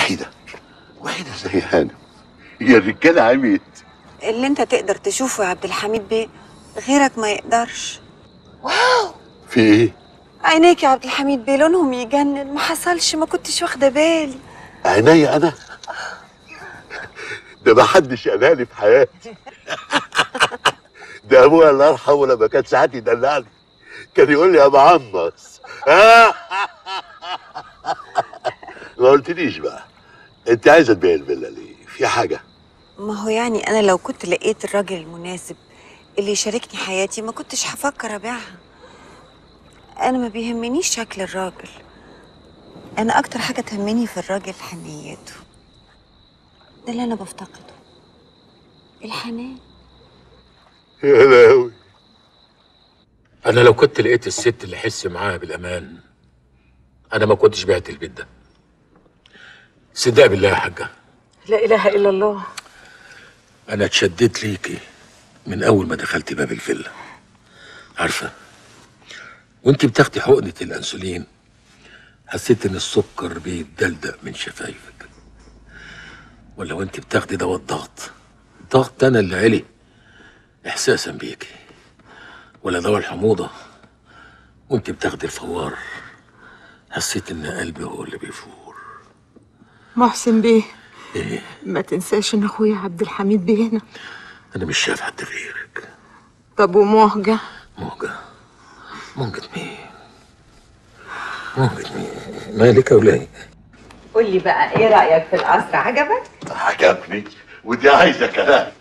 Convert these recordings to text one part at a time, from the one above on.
وحيده وحيده زي هانم يا الرجاله عميت اللي انت تقدر تشوفه يا عبد الحميد بيه غيرك ما يقدرش في ايه عينيك يا عبد الحميد بيه لونهم يجنن ما حصلش ما كنتش واخده بالي عينيا انا ده ما حدش قالها لي في حياتي ده ابويا الله يرحمه لما كان ساعات يدلعني كان يقول لي يا معمص ما قلتليش بقى انت عايزه تبيع الفيلا ليه في حاجه ما هو يعني انا لو كنت لقيت الراجل المناسب اللي يشاركني حياتي ما كنتش هفكر ابيعها انا ما بيهمنيش شكل الراجل انا اكتر حاجه تهمني في الراجل حنيته ده اللي انا بفتقده الحنان يا لهوي انا لو كنت لقيت الست اللي احس معاها بالامان انا ما كنتش بعت البيت ده صدق بالله يا حاجه لا اله الا الله انا اتشددت ليكي من اول ما دخلت باب الفيلا عارفه وانت بتاخدي حقنه الانسولين حسيت ان السكر بيتدلدق من شفايفك ولا وانت بتاخدي دواء الضغط الضغط انا اللي علي احساسا بيكي ولا دواء الحموضه وانت بتاخدي الفوار حسيت ان قلبي هو اللي بيفور محسن بيه ايه ما تنساش ان اخويا عبد الحميد بيه هنا انا مش شايف حد غيرك طب ومهجة موجة موجة مين موجة مين مالك يا ولاد قول لي بقى ايه رأيك في القصر عجبك؟ عجبني ودي عايزه كلام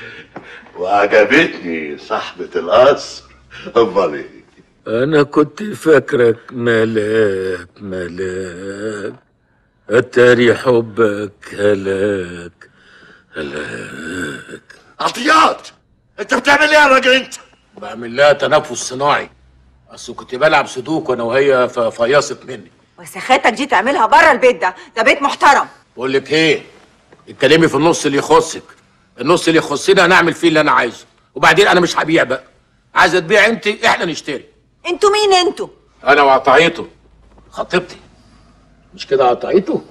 وعجبتني صاحبه القصر امال ايه انا كنت فاكرك ملاك ملاك اتاري حبك هلاك هلاك عطيات انت بتعمل ايه يا راجل انت بعمل لها تنفس صناعي اصل كنت بلعب سودوك وانا وهي ف- فيصت مني وسخاتك دي تعملها بره البيت ده ده بيت محترم بقول لك ايه اتكلمي في النص اللي يخصك النص اللي يخصني انا اعمل فيه اللي انا عايزه وبعدين انا مش هبيع بقى عايزه تبيع انت احنا نشتري انتوا مين انتوا؟ انا وعطيته خطيبتي مش كده عطيته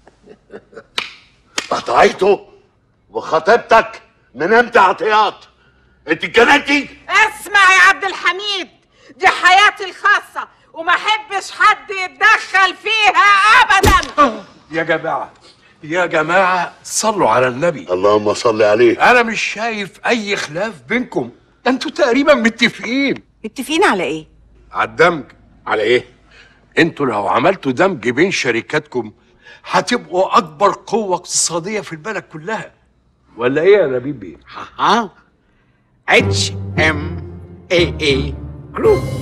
قطعيته وخطيبتك من امتى عطيات انت اتجننتي اسمع يا عبد الحميد دي حياتي الخاصة وما احبش حد يتدخل فيها ابدا يا جماعة يا جماعة صلوا على النبي اللهم صل عليه أنا مش شايف أي خلاف بينكم ده انتوا تقريبا متفقين متفقين على ايه على الدمج على ايه انتوا لو عملتوا دمج بين شركاتكم هتبقوا أكبر قوة اقتصادية في البلد كلها ولا إيه يا نبيل بيه؟ ها اتش ام اي اي جروب